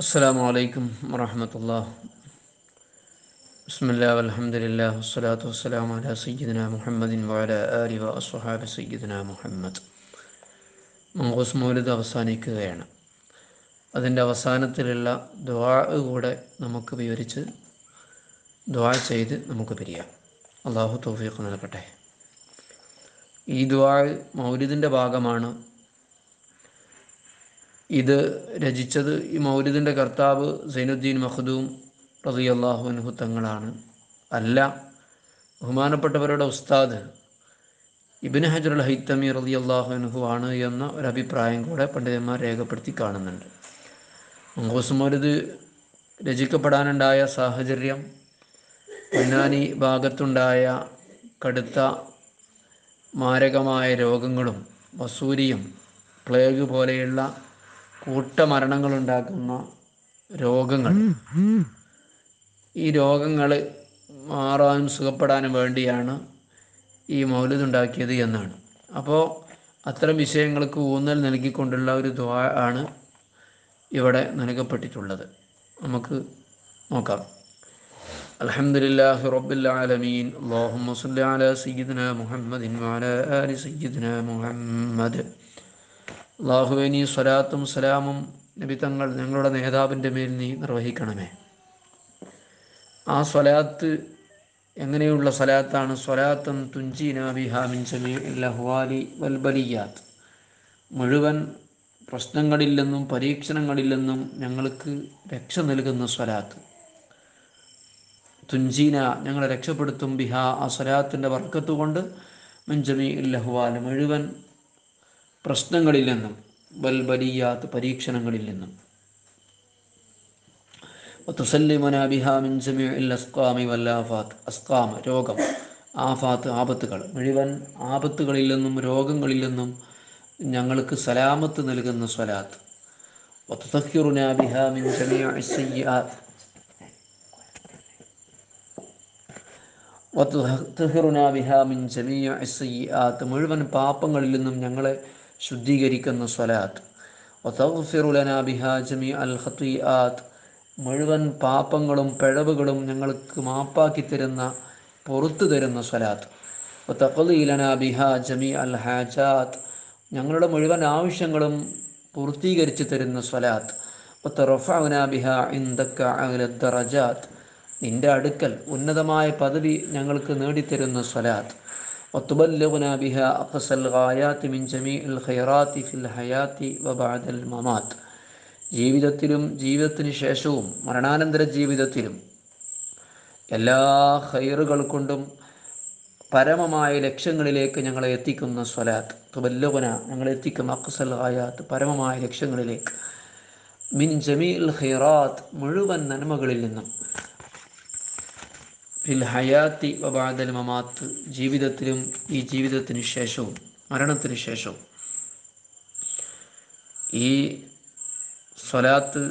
السلام عليكم ورحمة الله بسم الله والحمد لله والصلاة والسلام على سيدنا محمد وعلى آله وأصحاب سيدنا മുഹമ്മദ് മങ്കൂസ് മൗലിദ് അവസാനിക്കുകയാണ് അതിൻ്റെ അവസാനത്തിലുള്ള ദ്വാ കൂടെ നമുക്ക് വിവരിച്ച് ദ്വാ ചെയ്ത് നമുക്ക് പിരിയാം അള്ളാഹു തൗഫീഖ് നൽകട്ടെ ഈ ദ്വാ മൗലിദിൻ്റെ ഭാഗമാണ് ഇത് രചിച്ചത് ഈ മൗലിദിൻ്റെ കർത്താവ് സൈനുദ്ദീൻ മഖ്ദൂം റതി അള്ളാഹു അൻഹു തങ്ങളാണ് അല്ല ബഹുമാനപ്പെട്ടവരുടെ ഉസ്താദ് ഇബിൻ ഹജർ അൽ ഹൈത്തമി റതി അള്ളാഹു അൻഹു ആണ് എന്ന ഒരു അഭിപ്രായം കൂടെ പണ്ഡിതന്മാർ രേഖപ്പെടുത്തി കാണുന്നുണ്ട് മങ്കൂസ് മൗലിദ് രചിക്കപ്പെടാനുണ്ടായ സാഹചര്യം പൊന്നാനി ഭാഗത്തുണ്ടായ കടുത്ത മാരകമായ രോഗങ്ങളും വസൂരിയും പ്ലേഗ് പോലെയുള്ള കൂട്ടമരണങ്ങളുണ്ടാക്കുന്ന രോഗങ്ങൾ ഈ രോഗങ്ങൾ മാറാനും സുഖപ്പെടാനും വേണ്ടിയാണ് ഈ മൗലിദ് ഉണ്ടാക്കിയത് എന്നാണ് അപ്പോൾ അത്തരം വിഷയങ്ങൾക്ക് ഊന്നൽ നൽകിക്കൊണ്ടുള്ള ഒരു ദ്വാ ആണ് ഇവിടെ നൽകപ്പെട്ടിട്ടുള്ളത് നമുക്ക് നോക്കാം അൽഹംദുലില്ലാഹി റബ്ബിൽ ആലമീൻ അല്ലാഹുമ്മ സ്വല്ലി അലാ സയ്യിദിനാ മുഹമ്മദിൻ വഅലാ ആലി സയ്യിദിനാ മുഹമ്മദ് അള്ളാഹുവെ നീ സ്വലാത്തും സലാമും നബി തങ്ങൾ ഞങ്ങളുടെ നേതാവിൻ്റെ മേൽ നീ നിർവഹിക്കണമേ ആ സ്വലാത്ത് എങ്ങനെയുള്ള സ്വലാത്താണ് സ്വലാത്തം തുഞ്ചീന ബിഹാമിൻ സമീ ലഹ്വാലി വൽബലിയാത്ത് മുഴുവൻ പ്രശ്നങ്ങളിൽ നിന്നും പരീക്ഷണങ്ങളിൽ നിന്നും ഞങ്ങൾക്ക് രക്ഷ നൽകുന്ന സ്വലാത്ത് തുഞ്ചീന ഞങ്ങളെ രക്ഷപ്പെടുത്തും ബിഹ ആ സ്വലാത്തിൻ്റെ വർക്കത്ത് കൊണ്ട് മിൻജമി ലഹ്വാൽ മുഴുവൻ പ്രശ്നങ്ങളിൽ നിന്നും ബൽബലിയാത്ത് പരീക്ഷണങ്ങളിൽ നിന്നും തുസല്ലിമന ബിഹാ മിൻ ജമീഇൽ അസ്കാമി വല്ലാഫാത്ത് അസ്കാം രോഗം ആഫാത്ത് ആപത്തുകൾ മുഴുവൻ ആപത്തുകളിൽ നിന്നും രോഗങ്ങളിൽ നിന്നും ഞങ്ങൾക്ക് സലാമത്ത് നൽകുന്ന സ്വലാത്ത് വതുതഹിറുന ബിഹാ മിൻ ജമീഇ സയ്യിആത്ത് വതുതഹിറുന ബിഹാ മിൻ ജമീഇ സയ്യിആത്ത് മുഴുവൻ പാപങ്ങളിൽ നിന്നും ഞങ്ങളെ ശുദ്ധീകരിക്കുന്ന സ്വലാത്ത് വതഗ്ഫിറുലന ബിഹാ ജമീ അൽ ഖത്തീആത്ത് മുഴുവൻ പാപങ്ങളും പിഴവുകളും ഞങ്ങൾക്ക് മാപ്പാക്കി തരുന്ന പുറത്തു തരുന്ന സ്വലാത്ത് വതഖലീലന ബിഹാ ജമീ അൽ ഹാജാത്ത് ഞങ്ങളുടെ മുഴുവൻ ആവശ്യങ്ങളും പൂർത്തീകരിച്ചു തരുന്ന സ്വലാത്ത് വതറഫഅന ബിഹാ ഇൻദക അല ദറജാത്ത് നിന്റെ അടുക്കൽ ഉന്നതമായ പദവി ഞങ്ങൾക്ക് നേടിത്തരുന്ന സ്വലാത്ത് وتبلغنا بها أقصى الغايات من جميع الخيرات في الحياة وبعد الممات ജീവിതത്തിലും ജീവിതത്തിന് ശേഷവും മരണാനന്തര ജീവിതത്തിലും എല്ലാ ഹൈറുകൾ കൊണ്ടും പരമമായ ലക്ഷ്യങ്ങളിലേക്ക് ഞങ്ങളെ എത്തിക്കുന്ന സ്വലാത്ത് തുബല്ലുവന ഞങ്ങളെ എത്തിക്കുന്ന അക്സൽ ആയാത്ത് പരമമായ ലക്ഷ്യങ്ങളിലേക്ക് മിൻ ജമീൽ ഖൈറാത്ത് മുഴുവൻ നന്മകളിൽ നിന്നും ഫിൽ ഹയാത്തി വബാദൽ മമാത്ത് ജീവിതത്തിലും ഈ ജീവിതത്തിന് ശേഷവും മരണത്തിന് ശേഷവും ഈ സ്വലാത്ത്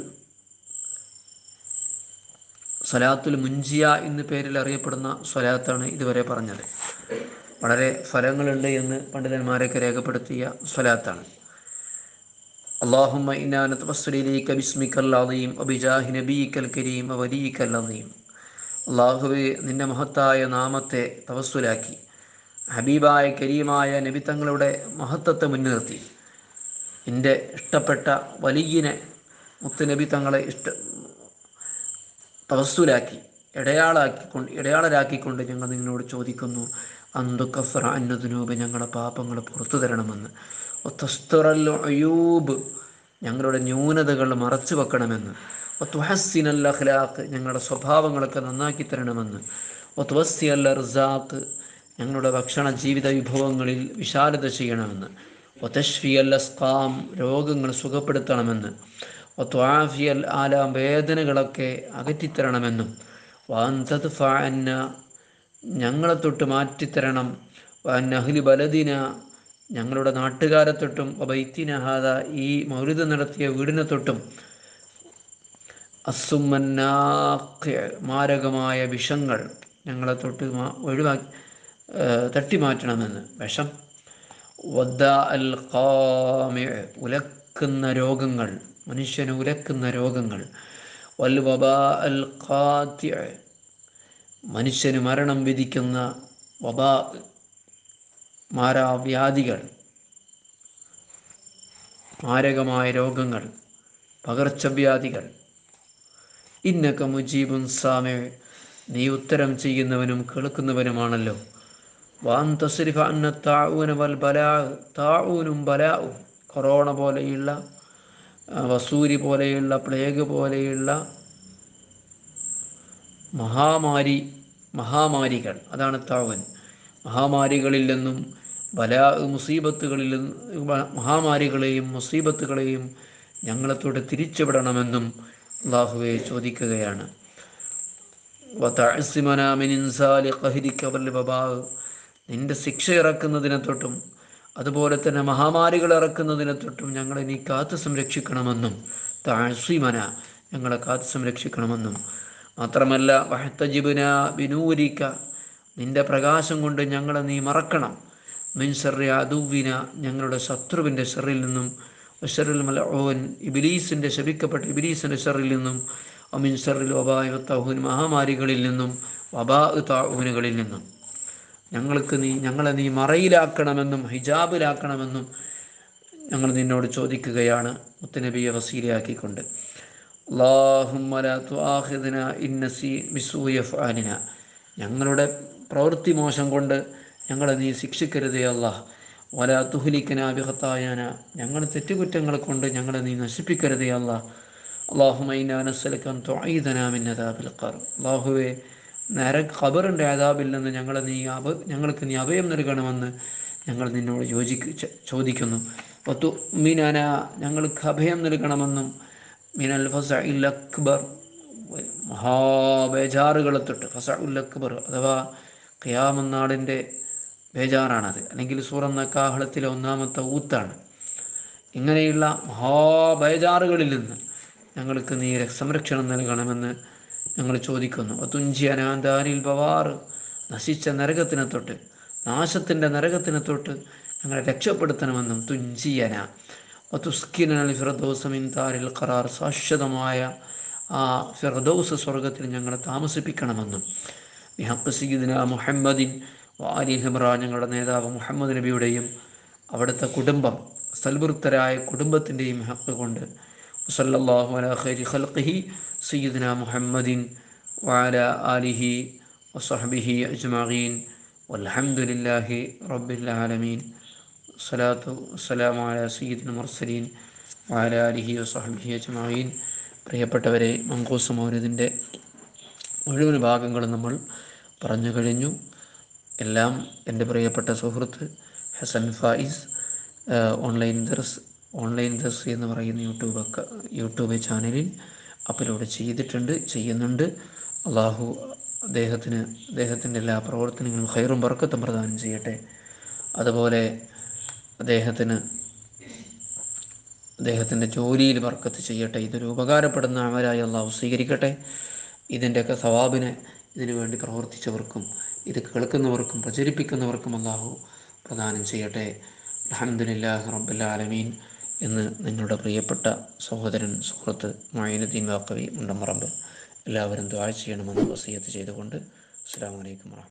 സ്വലാത്തുൽ മുഞ്ചിയ എന്ന പേരിൽ അറിയപ്പെടുന്ന സ്വലാത്താണ് ഇതുവരെ പറഞ്ഞത് വളരെ ഫലങ്ങളുണ്ട് എന്ന് പണ്ഡിതന്മാരൊക്കെ രേഖപ്പെടുത്തിയ സ്വലാത്താണ് അള്ളാഹുമ്മ ഇന്നാനത്ത് വസ്ലിലേക്ക് ബിസ്മിക്കൽ അലീം അബിജാഹി നബീക്കൽ കരീം വലിയക്കൽ അലീം അള്ളാഹുവെ നിന്റെ മഹത്തായ നാമത്തെ തവസ്സുലാക്കി ഹബീബായ കരീമായ നബി തങ്ങളുടെ മഹത്വത്തെ മുൻനിർത്തി എൻ്റെ ഇഷ്ടപ്പെട്ട വലിയനെ മുത്തുനബി തങ്ങളെ ഇഷ്ട തവസ്സുലാക്കി ഇടയാളാക്കിക്കൊണ്ട് ഇടയാളരാക്കിക്കൊണ്ട് ഞങ്ങൾ നിങ്ങളോട് ചോദിക്കുന്നു അന്തുക്കഫറ അന്നതിനൂപ് ഞങ്ങളുടെ പാപങ്ങൾ പുറത്തു തരണമെന്ന് ഒത്തസ്തുറല്ലോ അയൂബ് ഞങ്ങളുടെ ന്യൂനതകൾ മറച്ചു വെക്കണമെന്ന് ഒത്തുഹസ്സിൻ അൽ അഖ്ലാഖ് ഞങ്ങളുടെ സ്വഭാവങ്ങളൊക്കെ നന്നാക്കി തരണമെന്ന് ഒത്തുവസ്സി അൽ റിസാഖ് ഞങ്ങളുടെ ഭക്ഷണ ജീവിത വിഭവങ്ങളിൽ വിശാലത ചെയ്യണമെന്ന് ഒത്തഷ്ഫി അൽ അസ്കാം രോഗങ്ങൾ സുഖപ്പെടുത്തണമെന്ന് ഒത്വാഫി അൽ ആലാം വേദനകളൊക്കെ അകറ്റിത്തരണമെന്നും വാന്തത് ഫാന്ന ഞങ്ങളെ തൊട്ട് മാറ്റിത്തരണം നഹ്ലി ബലദിന ഞങ്ങളുടെ നാട്ടുകാരെ തൊട്ടും വൈത്തിനഹാദ ഈ മൗലിത നടത്തിയ വീടിനെ തൊട്ടും അസുമന്നാഖ് മാരകമായ വിഷങ്ങൾ ഞങ്ങളെ തൊട്ട് ഒഴിവാക്കി തട്ടിമാറ്റണമെന്ന് വിഷം വദ്ദ അൽ ഖാമി ഉലക്കുന്ന രോഗങ്ങൾ മനുഷ്യനെ ഉലക്കുന്ന രോഗങ്ങൾ വൽ വബാ അൽ ഖാത്തിഅ മനുഷ്യന് മരണം വിധിക്കുന്ന വബാ മാരാവ്യാധികൾ മാരകമായ രോഗങ്ങൾ പകർച്ചവ്യാധികൾ ഇന്നക്ക മുജീബുൻ സാമേ നീ ഉത്തരം ചെയ്യുന്നവനും കേൾക്കുന്നവനുമാണല്ലോ വാൻ തസ്രിഫ അന്ന താഊന വൽ ബലാ താഊനും ബലാവും കൊറോണ പോലെയുള്ള ആ, വസൂരി പോലെയുള്ള പ്ലേഗ് പോലെയുള്ള മഹാമാരി മഹാമാരികൾ അതാണ് താവൻ മഹാമാരികളിൽ നിന്നും ബലാ മുസീബത്തുകളിൽ നിന്നും മഹാമാരികളെയും മുസീബത്തുകളെയും ഞങ്ങളത്തോട് തിരിച്ചുവിടണമെന്നും അള്ളാഹുവെ ചോദിക്കുകയാണ് വതഅസിമന മിൻ ഇൻസാലി ഖഹ്രിക വൽ വബാ നിന്റെ ശിക്ഷ ഇറക്കുന്നതിനെ തൊട്ടും അതുപോലെ തന്നെ മഹാമാരികൾ ഇറക്കുന്നതിനെ തൊട്ടും ഞങ്ങളെ നീ കാത്തു സംരക്ഷിക്കണമെന്നും താഴ്സിമന ഞങ്ങളെ കാത്തു സംരക്ഷിക്കണമെന്നും മാത്രമല്ല വഹത്തജിബുന ബിനൂരിക്ക നിന്റെ പ്രകാശം കൊണ്ട് ഞങ്ങളെ നീ മറക്കണം മിൻസറി അതുവിന ഞങ്ങളുടെ ശത്രുവിൻ്റെ ഷെറിൽ നിന്നും ഷെറിൽ മലഓൻ ഇബിലീസിൻ്റെ ശപിക്കപ്പെട്ട ഇബിലീസിൻ്റെ ഷെറിൽ നിന്നും അമിൻ ഷെറിൽ വബായ തഹൂൻ മഹാമാരികളിൽ നിന്നും വബാ താഹൂനുകളിൽ നിന്നും ഞങ്ങൾക്ക് നീ ഞങ്ങളെ നീ മറയിലാക്കണമെന്നും ഹിജാബിലാക്കണമെന്നും ഞങ്ങൾ നിന്നോട് ചോദിക്കുകയാണ് മുത്തനബിയെ വസീലയാക്കിക്കൊണ്ട് അല്ലാഹുമ്മ ലാ തുആഖിദ്ന ഇൻ നസി ബിസൂഇ അഫ്ആലിന ഞങ്ങളുടെ പ്രവൃത്തി മോശം കൊണ്ട് ഞങ്ങളെ നീ ശിക്ഷിക്കരുതേ അല്ലാഹ് വലാ തുഹ്ലിക്കന ബിഖത്തായാന ഞങ്ങളുടെ തെറ്റുകുറ്റങ്ങൾ കൊണ്ട് ഞങ്ങളെ നീ നശിപ്പിക്കരുതേ അല്ലാഹ് അള്ളാഹുമ ഇന്നാ നസ്അലുക അൻ തുഈദന മിൻ അദാബിൽ ഖബർ അല്ലാഹുവേ നര ഖബറിൻ്റെ അദാബിൽ നിന്ന് ഞങ്ങളെ നീ അഭ ഞങ്ങൾക്ക് നീ അഭയം നൽകണമെന്ന് ഞങ്ങൾ നിന്നോട് യോജിക്ക ച- ചോദിക്കുന്നു ഒത്തു മീനാന ഞങ്ങൾക്ക് അഭയം നൽകണമെന്നും മിനൽ ഫസ ഇൽ അക്ബർ മഹാബേജാറുകളെ തൊട്ട് ഫസ ഉൽ അക്ബർ അഥവാ ഖിയാമന്നാളിൻ്റെ ബേജാറാണത് അല്ലെങ്കിൽ സൂറന്ന കാഹളത്തിലെ ഒന്നാമത്തെ ഊത്താണ് ഇങ്ങനെയുള്ള മഹാബേജാറുകളിൽ നിന്ന് ഞങ്ങൾക്ക് നീ സംരക്ഷണം നൽകണമെന്ന് ഞങ്ങൾ ചോദിക്കുന്നു തുഞ്ചി അനാന്താരിൽ ബവാർ നശിച്ച നരകത്തിനെ തൊട്ട് നാശത്തിൻ്റെ നരകത്തിനെ തൊട്ട് ഞങ്ങളെ രക്ഷപ്പെടുത്തണമെന്നും തുഞ്ചിയന തുസ്കിനൽ ഫിറദോസമിൻ താരിൽ ഖറാർ ശാശ്വതമായ ആ ഫിറദോസ് സ്വർഗത്തിൽ ഞങ്ങളെ താമസിപ്പിക്കണമെന്നും ബിഹഖ് സയ്യിദിന മുഹമ്മദിൻ വാലി ഹിമ്ര ഞങ്ങളുടെ നേതാവ് മുഹമ്മദ് നബിയുടെയും അവിടുത്തെ കുടുംബം സൽവൃത്തരായ കുടുംബത്തിൻ്റെയും ഹക്ക് കൊണ്ട് വസല്ലല്ലാഹു അലാ ഖൈരി ഖൽഖിഹി സയ്യിദിന മുഹമ്മദിൻ വഅല ആലിഹി വസഹ്ബിഹി അജ്മഈൻ വൽഹംദുലില്ലാഹി റബ്ബിൽ ആലമീൻ സ്വലാത്തു വസ്സലാമു അലാ സയ്യിദിൽ മുർസലീൻ വഅല ആലിഹി വസഹ്ബിഹി അജ്മഈൻ പ്രിയപ്പെട്ടവരെ മങ്കൂസ് മൗലിദിൻ്റെ മുഴുവൻ ഭാഗങ്ങളും നമ്മൾ പറഞ്ഞു കഴിഞ്ഞു എല്ലാം എൻ്റെ പ്രിയപ്പെട്ട സുഹൃത്ത് ഹസൻ ഫായിസ് ആഹ് ഓൺലൈൻ ദർസ് ഓൺലൈൻ ദർസ് എന്ന് പറയുന്ന യൂട്യൂബ് ഒക്കെ യൂട്യൂബ് ചാനലിൽ അപ്ലോഡ് ചെയ്തിട്ടുണ്ട് ചെയ്യുന്നുണ്ട് അള്ളാഹു അദ്ദേഹത്തിന് അദ്ദേഹത്തിൻ്റെ എല്ലാ പ്രവർത്തനങ്ങളും ഹൈറും ബർക്കത്തും പ്രദാനം ചെയ്യട്ടെ അതുപോലെ അദ്ദേഹത്തിന് അദ്ദേഹത്തിൻ്റെ ജോലിയിൽ ബർക്കത്ത് ചെയ്യട്ടെ ഇതൊരു ഉപകാരപ്പെടുന്ന അമലായി അള്ളാഹു സ്വീകരിക്കട്ടെ ഇതിൻ്റെയൊക്കെ സവാബിനെ ഇതിനു വേണ്ടി പ്രവർത്തിച്ചവർക്കും ഇത് കേൾക്കുന്നവർക്കും പ്രചരിപ്പിക്കുന്നവർക്കും അള്ളാഹു പ്രദാനം ചെയ്യട്ടെ അലഹമുല്ലാഹ് റബ്ബുല്ലാലമീൻ എന്ന് നിങ്ങളുടെ പ്രിയപ്പെട്ട സഹോദരൻ സുഹൃത്ത് മൊയ്നുദ്ദീൻ വാക്കവി മുണ്ടമറമ്പ് എല്ലാവരും ദ്വാഴ ചെയ്യണമെന്ന് വസീയത്ത് ചെയ്തുകൊണ്ട് അസ്സാം വലൈക്കും വാഹമത്തുള്ള